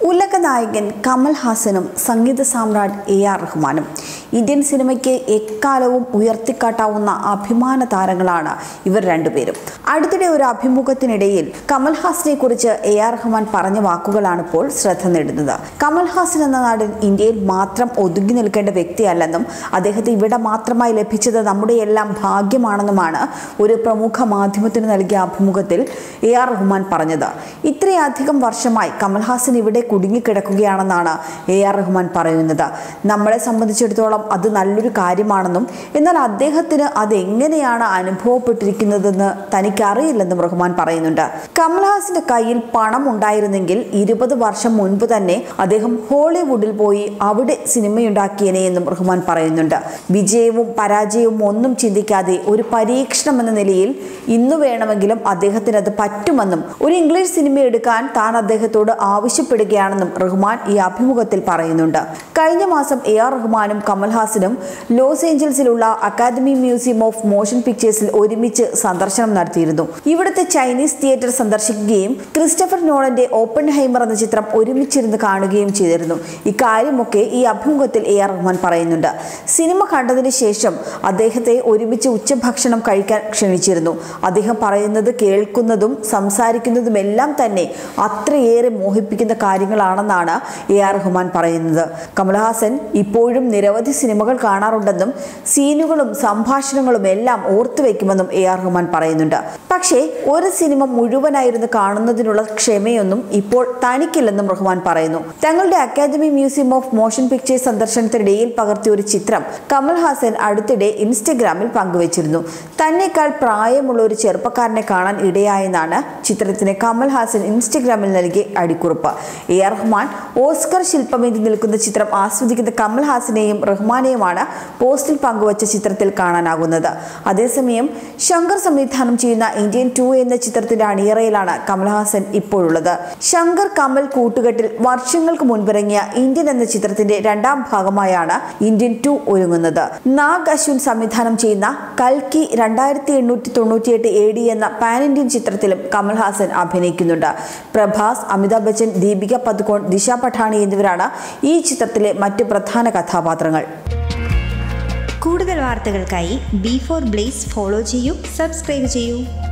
ഉലക നായകൻ കമൽ ഹാസനും സംഗീത സാമ്രാട്ട് എ ആർ റഹ്മാനും ഇന്ത്യൻ സിനിമയ്ക്ക് എക്കാലവും ഉയർത്തിക്കാട്ടാവുന്ന അഭിമാന താരങ്ങളാണ് ഇവർ രണ്ടുപേരും അടുത്തിടെ ഒരു അഭിമുഖത്തിനിടയിൽ കമൽ ഹാസനെ കുറിച്ച് എ ആർ റഹ്മാൻ പറഞ്ഞ വാക്കുകളാണ് ഇപ്പോൾ ശ്രദ്ധ നേടുന്നത് കമൽ ഹാസൻ എന്ന നടൻ ഇന്ത്യയിൽ മാത്രം ഒതുങ്ങി നിൽക്കേണ്ട വ്യക്തിയല്ലെന്നും അദ്ദേഹത്തെ ഇവിടെ മാത്രമായി ലഭിച്ചത് നമ്മുടെ എല്ലാം ഭാഗ്യമാണെന്നുമാണ് ഒരു പ്രമുഖ മാധ്യമത്തിന് നൽകിയ അഭിമുഖത്തിൽ എ ആർ റഹ്മാൻ പറഞ്ഞത് ഇത്രയധികം വർഷമായി കമൽഹാസൻ ഇവിടെ കുടുങ്ങിക്കിടക്കുകയാണെന്നാണ് എ ആർ റഹ്മാൻ പറയുന്നത് നമ്മളെ സംബന്ധിച്ചിടത്തോളം അത് നല്ലൊരു കാര്യമാണെന്നും എന്നാൽ അദ്ദേഹത്തിന് അതെങ്ങനെയാണ് അനുഭവപ്പെട്ടിരിക്കുന്നതെന്ന് തനിക്കറിയില്ലെന്നും റഹ്മാൻ പറയുന്നുണ്ട് കമൽഹാസന്റെ കയ്യിൽ പണം ഉണ്ടായിരുന്നെങ്കിൽ ഇരുപത് വർഷം മുൻപ് തന്നെ അദ്ദേഹം ഹോളിവുഡിൽ പോയി അവിടെ സിനിമയുണ്ടാക്കിയനെ എന്നും റഹ്മാൻ പറയുന്നുണ്ട് വിജയവും പരാജയവും ഒന്നും ചിന്തിക്കാതെ ഒരു പരീക്ഷണം എന്ന നിലയിൽ ഇന്നു വേണമെങ്കിലും അദ്ദേഹത്തിന് അത് പറ്റുമെന്നും ഒരു ഇംഗ്ലീഷ് സിനിമ എടുക്കാൻ താൻ അദ്ദേഹത്തോട് ആവശ്യപ്പെടുകയാണെന്നും റഹ്മാൻ ഈ അഭിമുഖത്തിൽ പറയുന്നുണ്ട് കഴിഞ്ഞ മാസം എ ആർ റഹ്മാനും കമൽഹാസനും ലോസ് ഏഞ്ചൽസിലുള്ള അക്കാദമി മ്യൂസിയം ഓഫ് മോഷൻ പിക്ചേഴ്സിൽ ഒരുമിച്ച് സന്ദർശനം നടത്തിയിരുന്നു ഇവിടുത്തെ ചൈനീസ് തിയേറ്റർ സന്ദർശിക്കുകയും ക്രിസ്റ്റഫർ നോളന്റെ ഓപ്പൺ ഹൈമർ എന്ന ചിത്രം ഒരുമിച്ചിരുന്ന് കാണുകയും ചെയ്തിരുന്നു ഇക്കാര്യമൊക്കെ ഈ അഭിമുഖത്തിൽ എ ആർ റഹ്മാൻ പറയുന്നുണ്ട് സിനിമ കണ്ടതിന് ശേഷം അദ്ദേഹത്തെ ഒരുമിച്ച് ഉച്ചഭക്ഷണം കഴിക്കാൻ ക്ഷണിച്ചിരുന്നു അദ്ദേഹം പറയുന്നത് കേൾക്കുന്നതും സംസാരിക്കുന്നതുമെല്ലാം തന്നെ അത്രയേറെ മോഹിപ്പിക്കുന്ന കാര്യങ്ങളാണെന്നാണ് എ ആർ റഹ്മാൻ പറയുന്നത് കമൽഹാസൻ ഇപ്പോഴും നിരവധി സിനിമകൾ കാണാറുണ്ടെന്നും സീനുകളും സംഭാഷണങ്ങളും എല്ലാം ഓർത്തു വെക്കുമെന്നും എ ആർ റഹ്മാൻ പറയുന്നുണ്ട് പക്ഷേ ഒരു സിനിമ മുഴുവനായിരുന്നു കാണുന്നതിനുള്ള ക്ഷമയൊന്നും ഇപ്പോൾ തനിക്കില്ലെന്നും റഹ്മാൻ പറയുന്നു തങ്ങളുടെ academy museum of motion pictures സന്ദർശനത്തിനിടയിൽ പകർത്തിയ ഒരു ചിത്രം കമൽഹാസൻ അടുത്തിടെ ഇൻസ്റ്റഗ്രാമിൽ പങ്കുവച്ചിരുന്നു തന്നെക്കാൾ പ്രായമുള്ള ഒരു ചെറുപ്പക്കാരനെ കാണാൻ ഇടയായെന്നാണ് ചിത്രത്തിന് കമൽഹാസൻ ഇൻസ്റ്റഗ്രാമിൽ നൽകിയ അടിക്കുറിപ്പ് എ ആർ റഹ്മാൻ ഓസ്കർ ശില്പമേന്തി നിൽക്കുന്ന ചിത്രം ആസ്വദിക്കുന്ന കമൽഹാസനെയും റഹ്മാനെയുമാണ് പോസ്റ്റിൽ പങ്കുവച്ച ചിത്രത്തിൽ കാണാനാകുന്നത് അതേസമയം ശങ്കർ സംവിധാനം ചെയ്യുന്ന ഇന്ത്യൻ ടു എന്ന ചിത്രത്തിന്റെ അണിയറയിലാണ് കമൽഹാസൻ ഇപ്പോഴുള്ളത് ശങ്കർ കമൽ കൂട്ടുകെട്ടിൽ വർഷങ്ങൾക്ക് മുൻപിറങ്ങിയ ഇന്ത്യൻ എന്ന ചിത്രത്തിന്റെ രണ്ടാം ഭാഗമായാണ് ഇന്ത്യൻ ടു ഒരുങ്ങുന്നത് നാഗ് അശ്വിൻ സംവിധാനം ചെയ്യുന്ന കൽക്കി രണ്ടായിരത്തി എണ്ണൂറ്റി തൊണ്ണൂറ്റിയെട്ട് എ ഡി എന്ന പാൻ ഇന്ത്യൻ ചിത്രത്തിലും കമൽഹാസൻ അഭിനയിക്കുന്നുണ്ട് പ്രഭാസ് അമിതാഭ് ബച്ചൻ ദീപിക പദുക്കോൺ ദിശ പഠാണി എന്നിവരാണ് ഈ ചിത്രത്തിലെ മറ്റ് പ്രധാന കഥാപാത്രങ്ങൾ കൂടുതൽ വാർത്തകൾക്കായി ബി ഫോർ ബ്ലേസ് ഫോളോ ചെയ്യൂ സബ്സ്ക്രൈബ് ചെയ്യൂ